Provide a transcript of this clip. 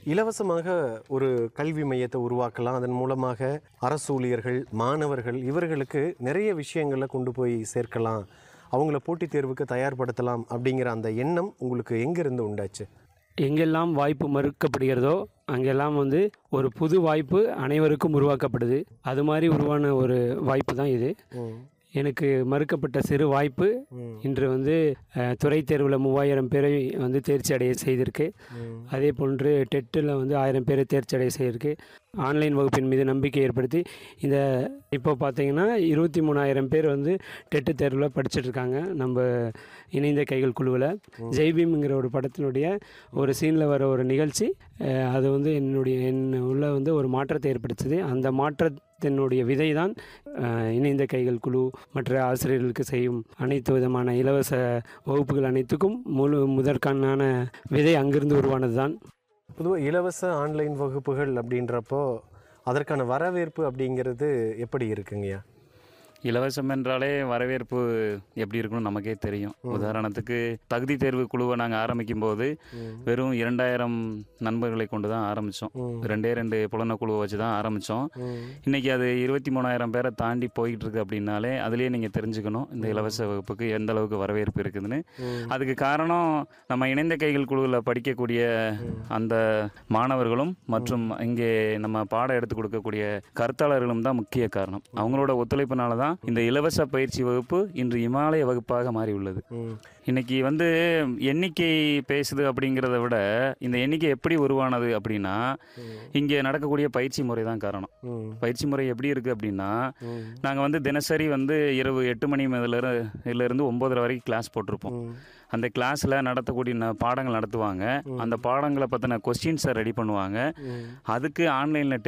இலவசமாக ஒரு கல்வி மையத்தை உருவாக்கலாம் அதன் மூலமாக அரசு ஊழியர்கள் மாணவர்கள் இவர்களுக்கு நிறைய விஷயங்களை கொண்டு போய் சேர்க்கலாம் அவங்கள போட்டித் தேர்வுக்கு தயார்படுத்தலாம் அப்படிங்கிற அந்த எண்ணம் உங்களுக்கு எங்கிருந்து உண்டாச்சு எங்கெல்லாம் வாய்ப்பு மறுக்கப்படுகிறதோ அங்கெல்லாம் வந்து ஒரு புது வாய்ப்பு அனைவருக்கும் உருவாக்கப்படுது அது மாதிரி உருவான ஒரு வாய்ப்பு தான் இது எனக்கு மறுக்கப்பட்ட சிறு வாய்ப்பு இன்று வந்து அஹ், துறைத் தேர்வில் மூவாயிரம் பேரை வந்து தேர்ச்சி அடைய செய்திருக்கு அதே போன்று டெட்டில் வந்து ஆயிரம் பேரை தேர்ச்சி அடைய செய்திருக்கு ஆன்லைன் வகுப்பின் மீது நம்பிக்கை ஏற்படுத்தி இந்த இப்போ பார்த்தீங்கன்னா இருபத்தி மூணாயிரம் பேர் வந்து டெட்டு தேர்வில் படிச்சுட்டு இருக்காங்க நம்ம இணைந்த கைகள் குழுவில் ஜெய்பீம்ங்கிற ஒரு படத்தினுடைய ஒரு சீனில் வர ஒரு நிகழ்ச்சி அஹ், அது வந்து என்னுடைய என் உள்ள வந்து ஒரு மாற்றத்தை ஏற்படுத்துது அந்த மாற்றத்தினுடைய விதை தான் அஹ், இணைந்த கைகள் குழு மற்ற ஆசிரியர்களுக்கு செய்யும் அனைத்து விதமான இலவச வகுப்புகள் அனைத்துக்கும் முழு முதற்கான விதை அங்கிருந்து உருவானது தான் பொதுவாக இலவச ஆன்லைன் வகுப்புகள் அப்படின்றப்போ அதற்கான வரவேற்பு அப்படிங்கிறது எப்படி இருக்குங்கய்யா இலவசம் என்றாலே வரவேற்பு எப்படி இருக்கும்னு நமக்கே தெரியும் உதாரணத்துக்கு தகுதி தேர்வு குழுவை நாங்கள் ஆரம்பிக்கும் போது வெறும் இரண்டாயிரம் நண்பர்களை கொண்டு தான் ஆரம்பித்தோம் ரெண்டே ரெண்டு புலன குழுவை வச்சு தான் ஆரம்பித்தோம் இன்னைக்கு அது இருபத்தி மூணாயிரம் பேரை தாண்டி போய்கிட்டு இருக்கு அப்படின்னாலே அதுலேயே நீங்கள் தெரிஞ்சுக்கணும் இந்த இலவச வகுப்புக்கு எந்த அளவுக்கு வரவேற்பு இருக்குதுன்னு அதுக்கு காரணம் நம்ம இணைந்த கைகள் குழுவில் படிக்கக்கூடிய அந்த மாணவர்களும் மற்றும் இங்கே நம்ம பாடம் எடுத்து கொடுக்கக்கூடிய கருத்தாளர்களும் தான் முக்கிய காரணம் அவங்களோட ஒத்துழைப்பினால தான் இந்த இலவச பயிற்சி வகுப்பு இன்று இமாலய வகுப்பாக மாறி உள்ளது இன்னைக்கு வந்து எண்ணிக்கை பேசுது அப்படிங்கிறத விட இந்த எண்ணிக்கை எப்படி உருவானது அப்படின்னா இங்கே நடக்கக்கூடிய பயிற்சி முறை தான் காரணம் பயிற்சி முறை எப்படி இருக்குது அப்படின்னா நாங்கள் வந்து தினசரி வந்து இரவு எட்டு மணி முதல்ல இருந்து ஒம்பதரை வரைக்கும் கிளாஸ் போட்டிருப்போம் அந்த கிளாஸில் நடத்தக்கூடிய ந- பாடங்கள் நடத்துவாங்க அந்த பாடங்களை பற்றின கொஸ்டின்ஸை ரெடி பண்ணுவாங்க அதுக்கு ஆன்லைனில்